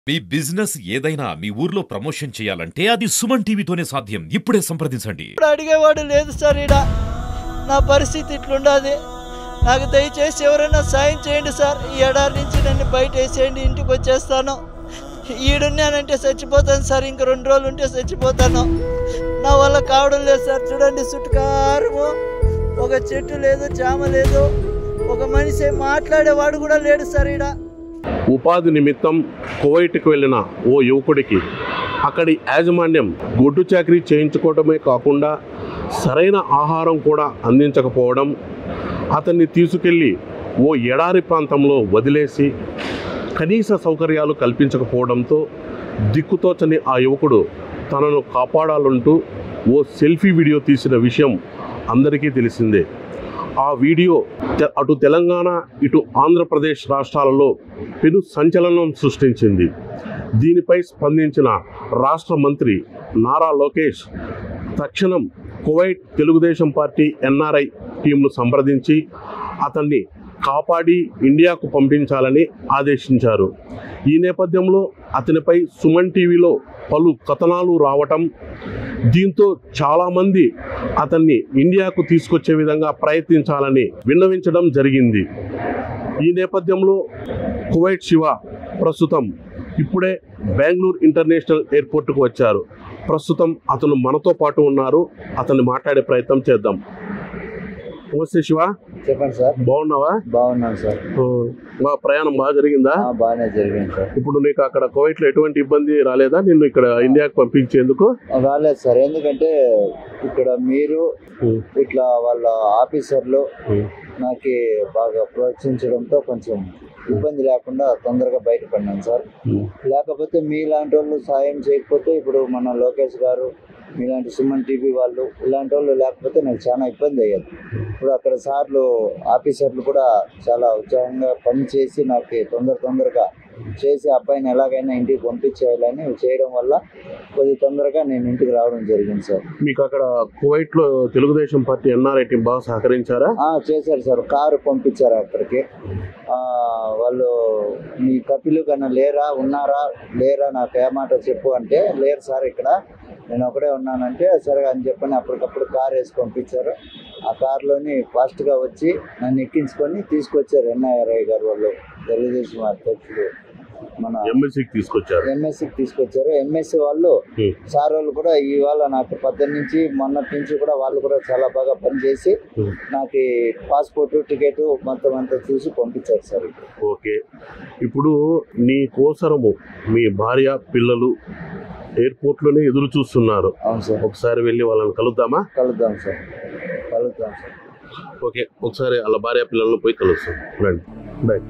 మీ business ఏదైనా మీ ఊర్లో promotion చేయాలంటే అది సుమన్ టీవీతోనే సాధ్యం ఇప్పుడే సంప్రదించండి ఇప్పుడు అడిగేవాడు లేదు సార్ ఈడ నా పరిస్థితి ఇట్లుండాది నాకు దయచేసి ఎవరైనా సాయం చేయండి సార్ ఈ ఎడారి నుంచి నన్ను బయట వేసేయండి ఇంటికి వచ్చేస్తాను ఈడున్నానంటే చచ్చిపోతాను సార్ ఇంక రెండు రోజులు ఉంటే చచ్చిపోతాను నా వల్ల కావడం లేదు సార్ చూడండి చుట్టుకారము ఒక చెట్టు లేదు జామ లేదు ఒక మనిషి మాట్లాడేవాడు కూడా లేడు సార్ ఈడ ఉపాధి నిమిత్తం కువైట్కి వెళ్ళిన ఓ యువకుడికి అక్కడి యాజమాన్యం గొడ్డు చాకరీ చేయించుకోవడమే కాకుండా సరైన ఆహారం కూడా అందించకపోవడం అతన్ని తీసుకెళ్ళి ఓ ఎడారి ప్రాంతంలో వదిలేసి కనీస సౌకర్యాలు కల్పించకపోవడంతో దిక్కుతోచని ఆ యువకుడు తనను కాపాడాలంటూ ఓ సెల్ఫీ వీడియో తీసిన విషయం అందరికీ తెలిసిందే ఆ వీడియో తె- అటు తెలంగాణ ఇటు ఆంధ్రప్రదేశ్ రాష్ట్రాలలో పెను సంచలనం సృష్టించింది దీనిపై స్పందించిన రాష్ట్ర మంత్రి నారా లోకేష్ తక్షణం కువైట్ తెలుగుదేశం పార్టీ ఎన్ఆర్ఐ టీంను సంప్రదించి అతన్ని కాపాడి ఇండియాకు పంపించాలని ఆదేశించారు ఈ నేపథ్యంలో అతనిపై సుమన్ టీవీలో పలు కథనాలు రావటం దీంతో చాలామంది అతన్ని ఇండియాకు తీసుకొచ్చే విధంగా ప్రయత్నించాలని విన్నవించడం జరిగింది ఈ నేపథ్యంలో కువైట్ శివ ప్రస్తుతం ఇప్పుడే బెంగళూరు ఇంటర్నేషనల్ ఎయిర్పోర్ట్కు వచ్చారు ప్రస్తుతం అతను మనతో పాటు ఉన్నారు అతన్ని మాట్లాడే ప్రయత్నం చేద్దాం నమస్తే శివ చెప్పండి సార్ బాగున్నావా బాగున్నాను సార్ ఓ, మా ప్రయాణం బాగా జరిగిందా ఆ, బాగానే జరిగింది సార్ ఇప్పుడు నీకు అక్కడ కువైట్లో ఎటువంటి ఇబ్బంది రాలేదా నిన్ను ఇక్కడ ఇండియాకు పంపించేందుకు రాలేదు సార్ ఎందుకంటే ఇక్కడ మీరు ఉం. ఇట్లా వాళ్ళ ఆఫీసర్లు ఉం. నాకు బాగా ప్రోత్సహించడంతో కొంచెం ఇబ్బంది లేకుండా తొందరగా బయటపడినాను సార్ ఉం. లేకపోతే మీలాంటి వాళ్ళు సాయం చేయకపోతే ఇప్పుడు మన లోకేష్ గారు మీలాంటి సుమన్ టీవీ వాళ్ళు ఇలాంటి వాళ్ళు లేకపోతే నాకు చాలా ఇబ్బంది అయ్యేది ఇప్పుడు అక్కడ సార్లు ఆఫీసర్లు కూడా చాలా ఉత్సాహంగా పని చేసి నాకు తొందర తొందరగా చేసి అబ్బాయిని ఎలాగైనా ఇంటికి పంపించేయాలని చేయడం వల్ల కొద్ది తొందరగా నేను ఇంటికి రావడం జరిగింది సార్ మీకు అక్కడ కువైట్లో తెలుగుదేశం పార్టీ ఎన్ఆర్ఐ టీం బాగా సహకరించారా ఆ, చేశారు సార్ కారు పంపించారు అక్కడికి ఆ, వాళ్ళు మీ కపిలు కన్నా లేరా ఉన్నారా లేరా నాకు ఏమాట చెప్పు అంటే లేరు సార్ ఇక్కడ నేను ఒకడే ఉన్నానంటే సరే అని చెప్పని అప్పటికప్పుడు కార్ వేసి పంపించారు ఆ కార్లోని ఫాస్ట్గా వచ్చి నన్ను ఎక్కించుకొని తీసుకొచ్చారు ఎన్ఐఆర్ఐ గారు వాళ్ళు తెలుగుదేశం అధ్యక్షుడు మన ఎంఎస్సికి తీసుకొచ్చారు ఎంఎస్సికి తీసుకొచ్చారు ఎంఎస్సి వాళ్ళు Hmm. సార్ వాళ్ళు కూడా ఇవాళ నాకు పద్దెనిమిది నుంచి మొన్నటి నుంచి కూడా వాళ్ళు కూడా చాలా బాగా పనిచేసి Hmm. నాకు పాస్పోర్ట్ టికెట్ మొత్తం అంతా చూసి పంపించారు సార్ ఓకే ఇప్పుడు నీ కోసరము మీ భార్య పిల్లలు ఎయిర్పోర్ట్లోనే ఎదురు చూస్తున్నారు అవును సార్ ఒకసారి వెళ్ళి వాళ్ళని కలుద్దామా కలుద్దాం సార్ కలుద్దాం సార్ ఓకే ఒకసారి వాళ్ళ భార్య పిల్లలను పోయి కలుస్తాం రండి బాయ్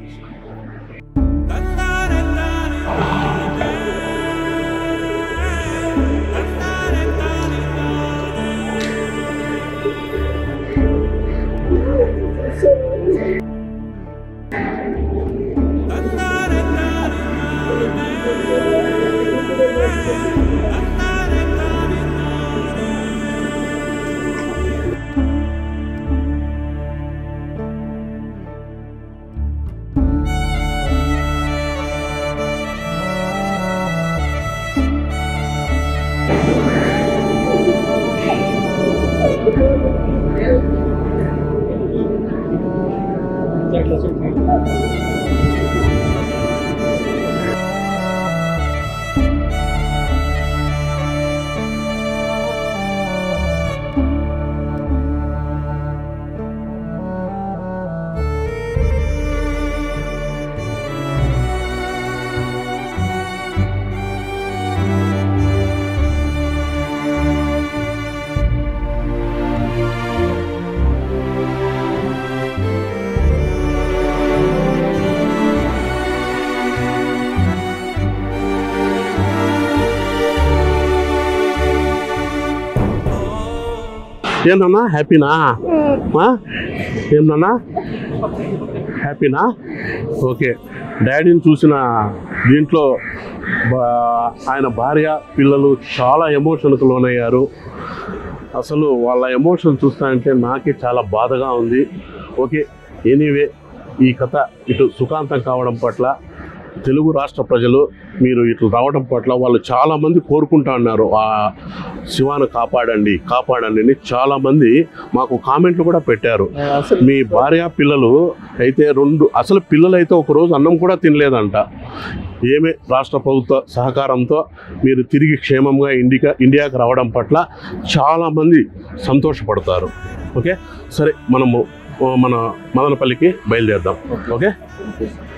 ఏంటన్నా హ్యాపీనా ఆ? ఏంటన్నా హ్యాపీనా ఓకే డాడీని చూసిన దీంట్లో బా- ఆయన భార్య పిల్లలు చాలా ఎమోషన్కి లోనయ్యారు అసలు వాళ్ళ ఎమోషన్ చూస్తానంటే నాకే చాలా బాధగా ఉంది ఓకే ఎనీవే ఈ కథ ఇటు సుఖాంతం కావడం పట్ల తెలుగు రాష్ట్ర ప్రజలు మీరు ఇట్లా రావడం పట్ల వాళ్ళు చాలామంది కోరుకుంటా ఉన్నారు ఆ శివాను కాపాడండి కాపాడండి అని చాలామంది మాకు కామెంట్లు కూడా పెట్టారు నేను అసలు మీ భార్య పిల్లలు అయితే రెండు అసలు పిల్లలు అయితే ఒక రోజు అన్నం కూడా తినలేదంట ఏమే రాష్ట్ర ప్రభుత్వ సహకారంతో మీరు తిరిగి క్షేమంగా ఇండికా ఇండియాకి రావడం పట్ల చాలామంది సంతోషపడతారు ఓకే సరే మనము ఆ, మన మదనపల్లికి బయలుదేరదాం ఓకే